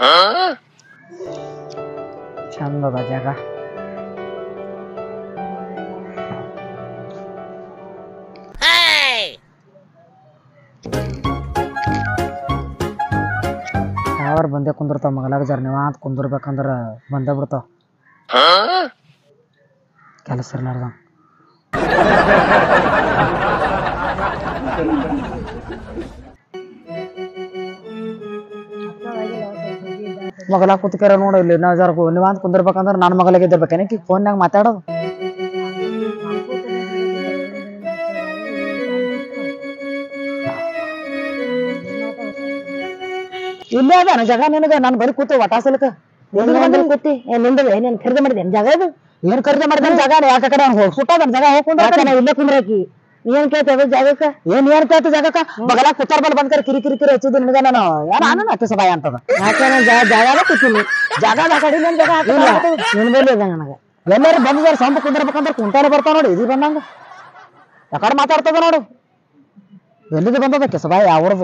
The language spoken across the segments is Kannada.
ಚಂದ ಅದ ಜಾಗ ಯಾವಾರ ಬಂದೇ ಕುಂದಿರ್ತಾವ ಮಗಲಾಗ ಜರ ನೀವ ಅಂತ ಕುಂದಿರ್ಬೇಕಂದ್ರ ಬಂದೇ ಬಿಡ್ತಾವ ಕೆಲಸ ಇರ್ಲಾರ್ದ ಮಗಲ ಕೂತ್ಕ್ಯಾರ ನೋಡು ಇಲ್ಲಿ ನಾ ಜರ ನೀವ ಅಂತ ಕುಂದಿರ್ಬೇಕಂದ್ರ ನನ್ನ ಮಗಲಾಗ ಇದ್ದಿರ್ಬೇಕೇನೆ ಕಿ ಫೋನ್ಯಾಗ ಮಾತಾಡೋದು ಇಲ್ಲೇ ಅದ ಜಾಗ ನಿನಗ ನಾನು ಬರೀ ಕೂತು ವಟಾಸಲಕ ಕೂತಿ ನಿಂದ ಏನೇನ್ ಖರೀದಿ ಮಾಡಿದೆ ಜಾಗ ಇದು ಏನ್ ಖರೀದಿ ಮಾಡಿದ ಜಾಗ ಯಾಕ ಕಡೆ ಹೋಗಿ ಸುಟ್ಟದ ಜಾಗ ಹೋಗ್ಕೊಂಡು ಇಲ್ಲೇ ಕುಂದ್ರಾಕಿ ಏನ್ ಕೇಳ್ತದ ಜಾಗಕ್ಕ ಏನ್ ಏನ್ ಕೇಳ್ತ ಜಾಗಕ್ಕ ಬಗಲ ಕುತ್ತಾರ ಬಲ್ ಬಂದ್ಕರ ಕಿರಿ ಕಿರಿ ಕಿರಿ ಹಚ್ಚಿದ ನಿನಗ ನಾನು ಯಾರ ನಾನು ಹತ್ತು ಸಭಾಯ ಅಂತದ ಯಾಕೆ ಜಾಗ ಕೂತೀನಿ ಜಾಗ ಕಡೆ ನನ್ ಜಾಗ ನಿನ್ ಮೇಲೆ ಇದೆ ನನಗ ಎಲ್ಲಾರು ಬಂದಿದಾರ ಸಂಪ ಕುಂದಿರ್ಬೇಕಂದ್ರ ಕುಂಟಾಲ ಬರ್ತಾವ ನೋಡಿ ಇದು ಬಂದಂಗ ಯಾಕಡೆ ಮಾತಾಡ್ತದ ನೋಡು ಎಲ್ಲಿಗೆ ಬಂದದ ಕೆಸಬಾಯಿ ಯಾವ್ರದು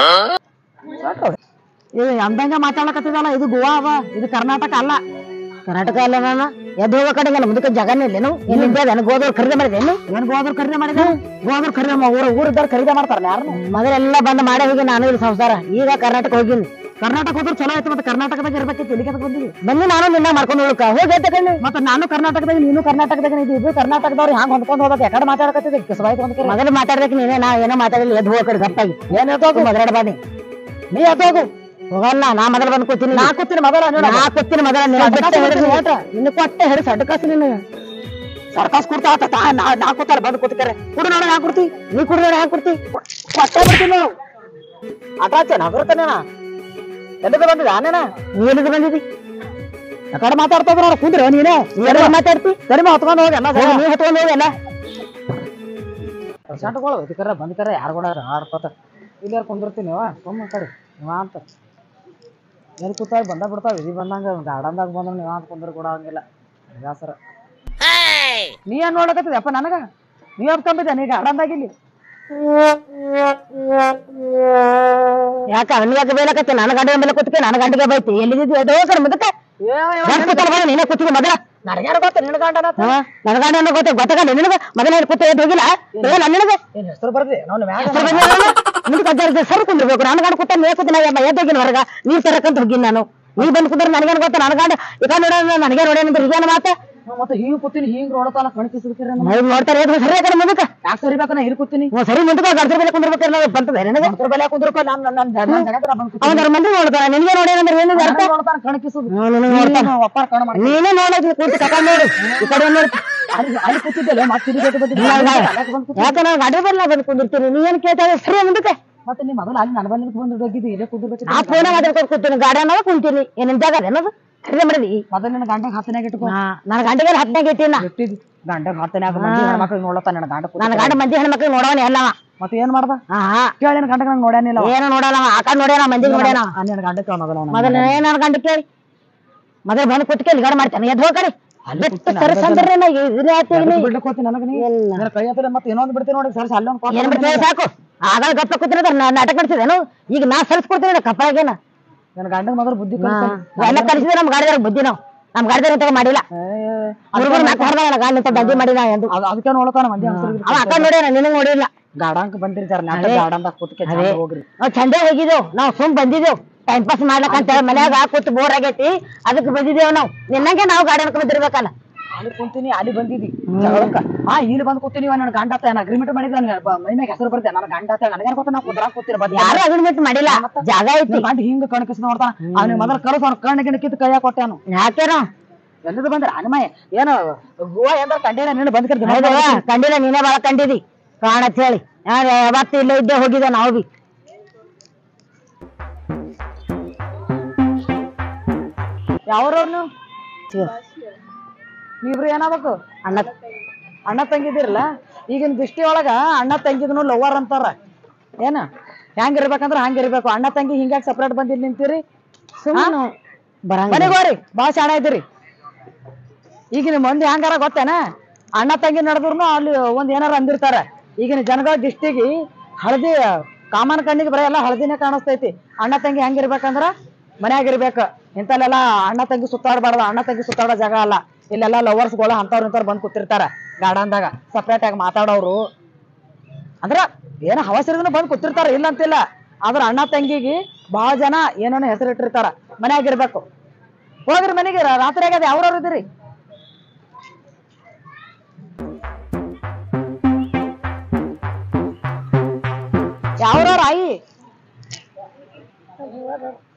ಇದು ಅಂದಂಗ ಮಾತಾಡಕತ್ತಿದಲ್ಲ ಇದು ಗೋವಾ ಅವ ಇದು ಕರ್ನಾಟಕ ಅಲ್ಲ ಕರ್ನಾಟಕ ಅಲ್ಲ ನಾನು ಎದ್ದು ಹೋಗೋ ಕಡೆ ನಾನು ಮುಂದಕ್ಕೆ ಜಗನೇ ಇಲ್ಲೇನು ಎಲ್ಲಿಂದ ನನಗೆ ಗೋದವ್ರು ಖರೀದಿ ಮಾಡಿದೇನು ಏನ್ ಗೋದವ್ರು ಖರೀದಿ ಮಾಡಿದ ಗೋದವ್ರು ಖರೀದಿ ಮಾ- ಊರ ಊರಿದ್ದವ್ರು ಖರೀದಿ ಮಾಡ್ತಾರ ಯಾರು ಮೊದಲೆಲ್ಲ ಬಂದು ಮಾಡೇ ಹೋಗಿ ನಾನು ಇಲ್ಲಿ ಸಂಸಾರ ಈಗ ಕರ್ನಾಟಕ ಹೋಗಿನಿ ಕರ್ನಾಟಕ ಹೋದ್ರೆ ಚಲೋ ಆಯ್ತು ಮತ್ತೆ ಕರ್ನಾಟಕದಾಗ ಇರ್ಬೇಕಿತ್ತು ಇಲ್ಲಿಗೆ ಅದಕ್ಕೆ ಬಂದಿವಿ ಬಂದು ನಾನು ನಿನ್ನ ಮಾಡ್ಕೊಂಡು ಹೋಗಕ್ಕ ಹೋಗಿ ತಗೊಂಡು ಮತ್ತೆ ನಾನು ಕರ್ನಾಟಕದಾಗ ನೀನು ಕರ್ನಾಟಕದಾಗ ಇದು ಇದು ಕರ್ನಾಟಕದವ್ರು ಹ್ಯಾಂಗ ಹೊಂದ್ಕೊಂಡು ಹೋಗೋದು ಯಾಕಡೆ ಮಾತಾಡಕತ್ತಿದ್ದೆ ಕಿಸಬಾಯ್ತು ಅಂತ ಮೊದಲು ಮಾತಾಡ್ಬೇಕು ನೀನೇ ನಾ ಏನೋ ಮಾತಾಡಲಿ ಎದ್ದು ಹೋಗಕ್ಕೆ ಗಪ್ಪಾಗಿ ಏನ್ ಎದ್ದೋಗು ಮೊದಲಾಡ ಬಾನಿ ನೀ ಎದ್ದೋಗು ಹೋಗಲ್ಲ ನಾ ಮೊದಲು ಬಂದು ಕೂತೀನಿ ನಾ ಕೂತೀನಿ ಮೊದಲ ನಾ ಕೂತೀನಿ ಮೊದಲ ನಿನ್ನ ಕೊಟ್ಟೆ ಹೇಳಿ ಸಡ್ಕಾಸಿ ನಿನ್ನ ಸರ್ಕಾಸ್ ಕೊಡ್ತಾ ಆತ ತಾ ನಾ ನಾ ಕೂತಾರ ಬಂದು ಕೂತ್ತಾರೆ ಕುಡು ನೋಡ ಹ್ಯಾಂಗ ಕೊಡ್ತಿ ನೀ ಕುಡು ನೋಡ ಹ್ಯಾಂಗ ಕೊಡ್ತಿ ಕೊಟ್ಟೆ ಬಿಡ್ತೀನಿ ನಾವು ಆಟ ಆಚೆ ನಗರ್ತಾನೆ ನಾ ಎಲ್ಲಿಗೆ ಬಂದಿದ ಆನೇನ ನೀ ಎಲ್ಲಿಗೆ ಬಂದಿದಿ ಆ ಕಡೆ ಮಾತಾಡ್ತಾ ನೋಡ ಕುಂದ್ರ ನೀನೇ ನೀ ಎಲ್ಲ ಮಾತಾಡ್ತಿ ಸರಿ ಹೊತ್ಕೊಂಡು ಹೋಗಿ ಅನ್ನ ನೀ ಹೊತ್ಕೊಂಡು ಹೋಗಿ ಅಲ್ಲ ಶಾಂಟ್ಗಳು ಇದಕ್ಕಾರ ಬಂದ್ಕರ ಯಾರು ಕೂಡ ಆಡ್ಕೋತ ಇಲ್ಲಿ ಕುಂದಿರ್ತೀನಿ ಅವ ಸುಮ್ಮ ಕಡೆ ನೀವ ಅಂತ ಎಲ್ಲಿ ಕೂತಾಗ ಬಂದ ಬಿಡ್ತಾವ ಇಲ್ಲಿ ಬಂದಂಗ ಗಾರ್ಡನ್ದಾಗ ಬಂದ್ರ ನೀವ ಅಂತ ಕುಂದ್ರ ಕೂಡ ಹಂಗಿಲ್ಲ ಬ್ಯಾಸರ ನೀ ಏನ್ ನೋಡಕತ್ತಿದ ಅಪ್ಪ ನನಗ ನೀ ಹಬ್ಕೊಂಬಿದ್ದೆ ನೀ ಗಾರ್ಡನ್ದಾಗ ಇಲ್ಲಿ ಯಾಕ ಅವನಿಗೆ ಬೇಲಕತ್ತೆ ನನ್ನ ಗಂಡ ಮೇಲೆ ಕೂತ್ಕೆ ನನ್ನ ಗಂಡಿಗೆ ಬೈತಿ ಎಲ್ಲಿದ್ದು ಎದೋ ಕಡೆ ಮುದಕ್ಕೆ ನೀನೇ ಕೂತಿಗೆ ಮೊದಲ ನನಗ್ಯಾರು ಗೊತ್ತ ನಿನ್ನ ಗಂಡನ ನನ್ನ ಗಂಡನ ಗೊತ್ತ ಗೊತ್ತಾಗಲ್ಲ ನಿನಗ ಮೊದಲ ಹೇಳಿ ಕೂತ ಎದ್ದು ಹೋಗಿಲ್ಲ ಹೇಳ ನನಗೆ ಹೆಸರು ಬರ್ದಿ ಮುಂದಕ್ಕೆ ಅಜ್ಜಾರ ಸರ್ ಕುಂದಿರ್ಬೇಕು ನನ್ನ ಗಂಡ ಕೂತ ಮೇ ಕೂತ ನಾ ಎದ್ದು ಹೋಗಿನ ಹೊರಗ ನೀರ್ ತರಕಂತ ಹೋಗಿನ ನಾನು ನೀ ಬಂದ್ ಕುಂದ್ರ ನನಗೇನು ಗೊತ್ತ ನನ್ನ ಗಂಡ ಈಗ ನೋಡ ನನಗೆ ನೋಡೇನಂದ್ರೆ ಇದೇನು ಮಾತ ಮತ್ತೆ ಹಿಂಗ್ ಕೂತೀನಿ ಹಿಂಗ್ ನೋಡತಾನ ಕಣಕಿಸಿರ್ತೀರ ನೋಡ್ತಾರೆ ಎದ್ದು ಸರಿ ಕಡೆ ಮುಂದಕ್ಕೆ ಯಾಕೆ ಸರಿಬೇಕು ನಾ ಹಿರ್ ಕೂತೀನಿ ಸರಿ ಮುಂದಕ್ಕೆ ಗಡ್ರ ಬೆಲೆ ಕುಂದಿರ್ಬೇಕು ನಾವು ಬಂತದೆ ನನಗೆ ಗಡ್ರ ಬೆಲೆ ಕುಂದಿರ್ಕೊ ನಾನು ನನ್ನ ಅವನ ಮಂದಿ ನೋಡ್ತಾನೆ ನಿನಗೆ ನೋಡೇನಂದ್ರೆ ಏನು ಅರ್ಥ ನೋಡ್ತಾನೆ ಕಣಕಿಸುದು ಒಪ್ಪಾರ ಕಣ ಮಾಡಿ ನೀನೇ ನೋಡೋದು ಕೂತು ಕರ್ಕೊಂಡು ನೋಡು ಈ ಕಡೆ ನೋಡಿ ಅಲ್ಲಿ ಕೂತಿದ್ದಲ್ಲ ಮತ್ತೆ ಯಾಕೆ ನಾನು ಗಡ್ರ ಬೆಲ್ಲ ಬಂದು ಕುಂದಿರ್ತೀನಿ ನೀ ಏನ್ ಕೇಳ್ತಾ ಇದ್ದೀಯ? ಸರಿ ಮುಂದಕ್ಕೆ ಮತ್ತೆ ನೀ ಮೊದಲು ಅಲ್ಲಿ ನನ್ನ ಬಂದಿದ್ದು ಬಂದು ಹೋಗಿದ್ದು ಇಲ್ಲೇ ಕುಂದಿರ್ಬೇಕು ನಾ ಫೋನ್ ಮಾತಾಡ್ಕೊಂಡು ಕೂತೀನಿ ಗಾಡಿ ಅನ್ನೋ ಕುಂತೀನಿ ಏನಿನ್ ಜಾಗ ಏನದು ಖರೀದಿ ಮಾಡಿದಿ ಮೊದಲು ನನ್ನ ಗಂಡಗೆ ಹತ್ತನಾಗ ಇಟ್ಕೊ ನನ್ನ ಗಂಡಗೆ ಹತ್ತನಾಗ ಇಟ್ಟಿನ ಗಂಡಗೆ ಹತ್ತನಾಗ ಮಂದಿ ಹೆಣ್ಮಕ್ಳು ನೋಡತ್ತ ನನ್ನ ಗಂಡ ನನ್ನ ಗಂಡ ಮಂದಿ ಹೆಣ್ಮಕ್ಳು ನೋಡವನ ಎಲ್ಲವ ಮತ್ತೆ ಏನ್ ಮಾಡ್ದ ಹಾ ಕೇಳಿ ನನ್ನ ಗಂಡಗೆ ನಂಗೆ ನೋಡ್ಯಾನಿಲ್ಲ ಏನು ನೋಡಲ್ಲ ಆ ಕಡೆ ನೋಡ್ಯಾನ ಮಂದಿ ನೋಡ್ಯಾನ ನನ್ನ ಗಂಡ ಕೇಳ ಮೊದಲು ಮೊದಲು ಏನ್ ನನ್ನ ಗಂಡ ಕೇಳಿ ಮೊದಲು ಬಂದು ಕುತ್ಕೆ ಇಲ್ಲಿ ಗಡ ಮಾಡ್ತಾನೆ ಎದ್ದು ಹೋಗ್ರಿ ಸರಸಂದ್ರೆ ಬಿಡ್ಲಿಕ್ಕೆ ಹೋಗ್ತೀನಿ ನನಗೆ ನೀ ನನ್ನ ಕೈ ಹತ್ತಿರ ಮತ್ತೆ ಏನೊಂದು ಬಿಡ್ತೀನಿ ನೋಡಿ ಸರ್ ಅಲ್ಲೊಂದು ಏನ್ ಬಿಡ್ತೀನಿ ಸಾಕು ಆಗ ಗಪ್ಪ ಕೂತಿರೋದ್ರ ನಾಟಕ ಮಾಡ್ತಿದ್ದೇನು ಈಗ ನಾ ಸರಿಸ್ಕೊಡ್ತೀನಿ ಕಪ್ಪಾಗೇನ ನನ್ನ ಗಂಡನ ಮೊದಲು ಬುದ್ಧಿ ಎಲ್ಲ ಕಲಿಸಿದ್ರೆ ನಮ್ ಗಾಡಿದಾರ ಬುದ್ಧಿ ನಾವು ನಮ್ ಗಾಡಿದಾರ ಅಂತ ಮಾಡಿಲ್ಲ ಹುಡುಗರು ನಾಲ್ಕು ಹೊರದಾಗ ನನ್ನ ಗಾಡಿ ಡಬ್ಬಿ ಮಾಡಿದ ಎಂದು ಅದಕ್ಕೆ ನೋಡ್ತಾನ ಮಂದಿ ಅವ ಅಕ್ಕ ನೋಡ್ಯಾನ ನಿನಗೆ ನೋಡಿಲ್ಲ ಗಾಡಂಕ್ ಬಂದಿರ್ತಾರ ನಾಟಕ ಗಾಡಂದಾಗ ಕೂತ್ಕೆ ಹೋಗ್ರಿ ನಾವು ಚಂದ ಹೋಗಿದ್ದೇವ್ ನಾವು ಸುಮ್ ಬಂದಿದ್ದೇವ್ ಟೈಮ್ ಪಾಸ್ ಮಾಡ್ಲಕ್ಕ ಅಂತ ಹೇಳಿ ಮನ್ಯಾಗ ಕೂತ್ ಬೋರ್ ಆಗೈತಿ ಅದಕ್ಕೆ ಬಂದಿದ್ದೇವ್ ನಾವು ನಿನ್ನಂಗೆ ನಾವು ಗಾಡಿ ಅನ್ಕೊಂಡ್ ಬಂದಿರ್ಬೇಕಲ್ಲ ಅಲ್ಲಿ ಕುಂತೀನಿ ಅಲ್ಲಿ ಬಂದಿದ್ದಿ ಜಗಳಕ್ಕ ಆ ಇಲ್ಲಿ ಬಂದ್ ಕೂತೀನಿ ನನ್ನ ಗಂಡ ಅಂತ ಅಗ್ರಿಮೆಂಟ್ ಮಾಡಿದ್ರೆ ಮೈ ಮ್ಯಾಗ ಹೆಸರು ಬರ್ತದೆ ನನ್ನ ಗಂಡ ಅಂತ ನನಗೆ ಗೊತ್ತ ನಾವು ಕುದ್ರಾಕ್ ಕೂತಿರ ಬಂದ ಯಾರು ಅಗ್ರಿಮೆಂಟ್ ಮಾಡಿಲ್ಲ ಜಾಗ ಐತಿ ಗಂಡ ಹಿಂಗ ಕಣಕಿಸ್ ನೋಡ್ತಾನ ಅವ್ನಿಗೆ ಮೊದಲು ಕಳಿಸ್ ಅವ್ನ ಕಣ್ಣ ಗಿಣ್ಣ ಕಿತ್ತು ಕೈಯಾಗ ಕೊಟ್ಟಾನು ಯಾಕೇನೋ ಎಲ್ಲಿಂದ ಬಂದ್ರ ಅನ್ಮಯ ಏನು ಗೋವಾ ಎಂದ್ರ ಕಂಡೇನ ನೀನು ಬಂದ್ ಕಂಡಿಲ್ಲ ನೀನೇ ಬಾಳ ಕಂಡಿದಿ ಕಾಣತ್ ಹೇಳಿ ಯಾವತ್ತು ಇಲ್ಲೇ ಇದ್ದೇ ಹೋಗಿದ್ದೆ ನಾವು ಬಿ ಯಾವ್ರವ್ರು ನೀವ್ರು ಏನಾಗಬೇಕು ಅಣ್ಣ ಅಣ್ಣ ತಂಗಿದಿರಲ್ಲ ಈಗಿನ ದೃಷ್ಟಿ ಒಳಗ ಅಣ್ಣ ತಂಗಿದ್ನು ಲವರ್ ಅಂತಾರ ಏನ ಹೆಂಗ್ ಇರ್ಬೇಕಂದ್ರ ಹಂಗ ಇರ್ಬೇಕು ಅಣ್ಣ ತಂಗಿ ಹಿಂಗ್ಯಾಕ್ ಸಪ್ರೇಟ್ ಬಂದಿಲ್ ನಿಂತೀರಿ ಮನೆಗೋರಿ ಬಾಳ ಶಾಣ ಇದ್ದೀರಿ ಈಗಿನ ಮಂದಿ ಹೆಂಗಾರ ಗೊತ್ತೇನ ಅಣ್ಣ ತಂಗಿ ನಡೆದ್ರು ಅಲ್ಲಿ ಒಂದ್ ಏನಾರ ಅಂದಿರ್ತಾರ ಈಗಿನ ಜನಗಳ ದೃಷ್ಟಿಗೆ ಹಳದಿ ಕಾಮನ್ ಕಣ್ಣಿಗೆ ಬರೀ ಎಲ್ಲ ಹಳದಿನೇ ಕಾಣಿಸ್ತೈತಿ ಅಣ್ಣ ತಂಗಿ ಹೆಂಗಿರ್ಬೇಕಂದ್ರ ಮನ್ಯಾಗಿರ್ಬೇಕು ಇಂಥಲ್ಲೆಲ್ಲ ಅಣ್ಣ ತಂಗಿ ಸುತ್ತಾಡಬಾರ್ದು ಅಣ್ಣ ತಂಗಿ ಸುತ್ತಾಡೋ ಜಾಗ ಅಲ್ಲ ಇಲ್ಲೆಲ್ಲ ಲವರ್ಸ್ಗಳು ಅಂಥವ್ರು ಇಂಥವ್ರು ಬಂದು ಕೂತಿರ್ತಾರ ಗಾರ್ಡನ್ದಾಗ ಸಪ್ರೇಟ್ ಆಗಿ ಮಾತಾಡೋರು ಅಂದ್ರ ಏನೋ ಹವಸರಿಗೂ ಬಂದು ಕೂತಿರ್ತಾರ ಇಲ್ಲ ಅಂತಿಲ್ಲ ಆದ್ರ ಅಣ್ಣ ತಂಗಿಗೆ ಬಹಳ ಜನ ಏನೇನೋ ಹೆಸರು ಇಟ್ಟಿರ್ತಾರ ಮನ್ಯಾಗಿರ್ಬೇಕು ಹೋಗ್ರಿ ಮನೆಗೆ ರಾತ್ರಿ ಆಗ್ಯದ ಯಾವ್ರವ್ರು ಇದ್ದೀರಿ ಯಾವ್ರವ್ರ ಆಯಿ